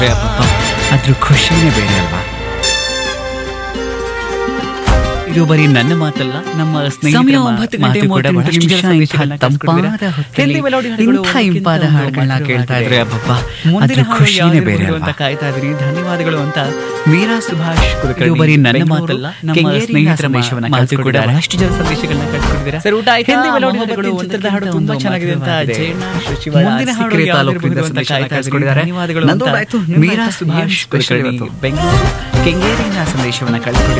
ಅದ್ರ ಖುಷಿನೇ ಬೇರೆ ಅಲ್ವಾ ಇದು ಬರೀ ನನ್ನ ಮಾತಲ್ಲ ನಮ್ಮ ಸ್ನೇಹಿತರ ಸಮಯ ಮಾ- ಒಂಬತ್ತು ಗಂಟೆ ಮಾತು ಕೂಡ ಮೂವತ್ತೆಂಟು ಬಹಳಷ್ಟು ನಿಮಿಷ ಇಂಥ ಸಂದೇಶಗಳನ್ನ ತಂಪಾದ ಕಳಿಸ್ಕೊಟ್ಟಿದ್ದೀರಾ. ಹೊತ್ತಲ್ಲಿ ಹಿಂದಿ ಮೆಲೋಡಿ ಹಾಡುಗಳು ಇಂಥ ಒಂದಕ್ಕಿಂತ ಇಂಪಾದ ಒಂದು ಹಾಡುಗಳನ್ನ ಮಧುರವಾಗಿ ಕೇಳ್ತಾ ಇದ್ರೆ ಇದೆ. ಅಬ್ಬಬ್ಬ ಮುಂದಿನ ಅದ್ರ ಹಾಡು ಖುಷಿನೇ ಯಾವ್ದು ಬೇರೆ ಬರುವುದು ಅಲ್ವಾ ಅಂತ ಕಾಯ್ತಾ ಇದ್ರಿ ಧನ್ಯವಾದಗಳು ಅಂತ ಮೀರಾ ಸುಭಾಷ್ ಇದು ಕುಲಕರ್ಣಿ ಬರೀ ನನ್ನ ಬೆಂಗಳೂರು, ಮಾತಲ್ಲ ನಮ್ಮ ಕೆಂಗೇರಿಯಿಂದ ಸ್ನೇಹಿತರ ಸಂದೇಶವನ್ನ ಮಾತು ಕೂಡ ಕಳಿಸ್ಕೊಟ್ಟಿದ್ದಾರೆ. ಬಹಳಷ್ಟು ಜನ ಸಂದೇಶಗಳನ್ನ ಕಳಿಸ್ಕೊಟ್ಟಿದ್ದಾರೆ ಸರ್ ಊಟ ಆಯ್ತಾ ಹಿಂದಿ ಮೆಲೋಡಿ ಮೊಹಬ್ಬತ್ತಿನ ಹಾಡುಗಳು ಚಿತ್ರದ ಹಾಡು ಒಂದಕ್ಕಿಂತ ತುಂಬಾ ಒಂದು ಚೆನ್ನಾಗಿದೆ ಅಂತ ಮಧುರವಾಗಿದೆ. ಜಯಣ್ಣ ಶಶಿವಳ ಮುಂದಿನ ಹಾಡು ಸಿಕ್ರೆ ಯಾವ್ದು ತಾಲೂಕಿನಿಂದ ಬರುವುದು ಅಂತ ಸಂದೇಶವನ್ನ ಕಾಯ್ತಾ ಇದ್ರಿ. ಕಳಿಸ್ಕೊಟ್ಟಿದ್ದಾರೆ. ಧನ್ಯವಾದಗಳು ನಂದು ಅಂತ ಆಯ್ತು, ನಿಮ್ಮ ಮೀರಾ ಆಯ್ತಾ? ಸುಭಾಷ್ ಏನು special ಕುಲಕರ್ಣಿ ಇವತ್ತು? ಬೆಂಗಳೂರು ಕೆಂಗೇರಿಯಿಂದ ಸಂದೇಶವನ್ನ ಕಳಿಸ್ಕೊಟ್ಟಿದ್ದಾರೆ